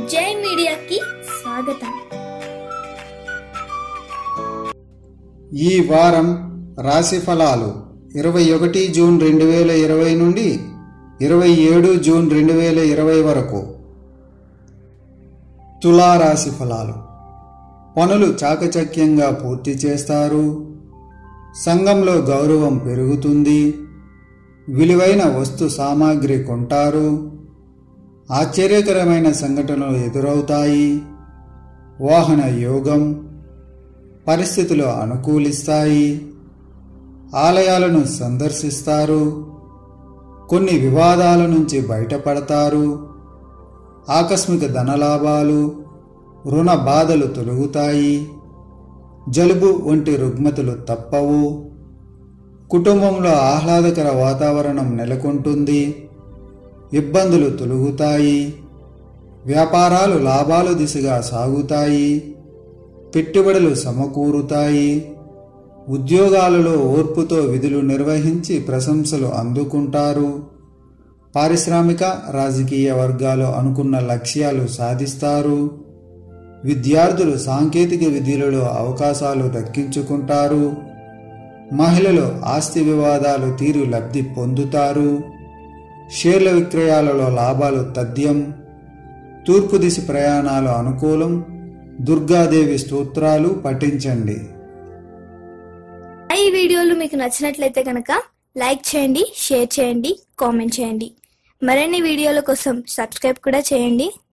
జై మీడియాకి స్వాగతం ఈ వారం రాశి ఫలాలు ఇరవై ఒకటి జూన్ రెండు వేల ఇరవై నుండి ఇరవై ఏడు జూన్ రెండు వేల ఇరవై వరకు తులారాశి ఫలాలు పనులు చాకచక్యంగా పూర్తి చేస్తారు సంఘంలో గౌరవం పెరుగుతుంది విలువైన వస్తు సామాగ్రి కొంటారు ఆశ్చర్యకరమైన సంఘటనలు ఎదురవుతాయి వాహన యోగం పరిస్థితులు అనుకూలిస్తాయి ఆలయాలను సందర్శిస్తారు కొన్ని వివాదాల నుంచి బయటపడతారు ఆకస్మిక ధనలాభాలు రుణ బాధలు తొలగుతాయి జలుబు వంటి రుగ్మతలు తప్పవు కుటుంబంలో ఆహ్లాదకర వాతావరణం నెలకొంటుంది ఇబ్బందులు తొలగుతాయి వ్యాపారాలు లాభాలు దిశగా సాగుతాయి పెట్టుబడులు సమకూరుతాయి ఉద్యోగాలలో ఓర్పుతో విధులు నిర్వహించి ప్రశంసలు అందుకుంటారు పారిశ్రామిక రాజకీయ వర్గాలు అనుకున్న లక్ష్యాలు సాధిస్తారు విద్యార్థులు సాంకేతిక విధులలో అవకాశాలు దక్కించుకుంటారు మహిళలు ఆస్తి వివాదాలు తీరు లబ్ధి పొందుతారు షేర్ల విక్రయాలలో లాభాలు తథ్యం తూర్పు దిశ ప్రయాణాలు అనుకూలం దుర్గాదేవి స్తోత్రాలు పఠించండి ఈ వీడియోలు మీకు నచ్చినట్లయితే కనుక లైక్ చేయండి షేర్ చేయండి కామెంట్ చేయండి మరిన్ని వీడియోల కోసం సబ్స్క్రైబ్ కూడా చేయండి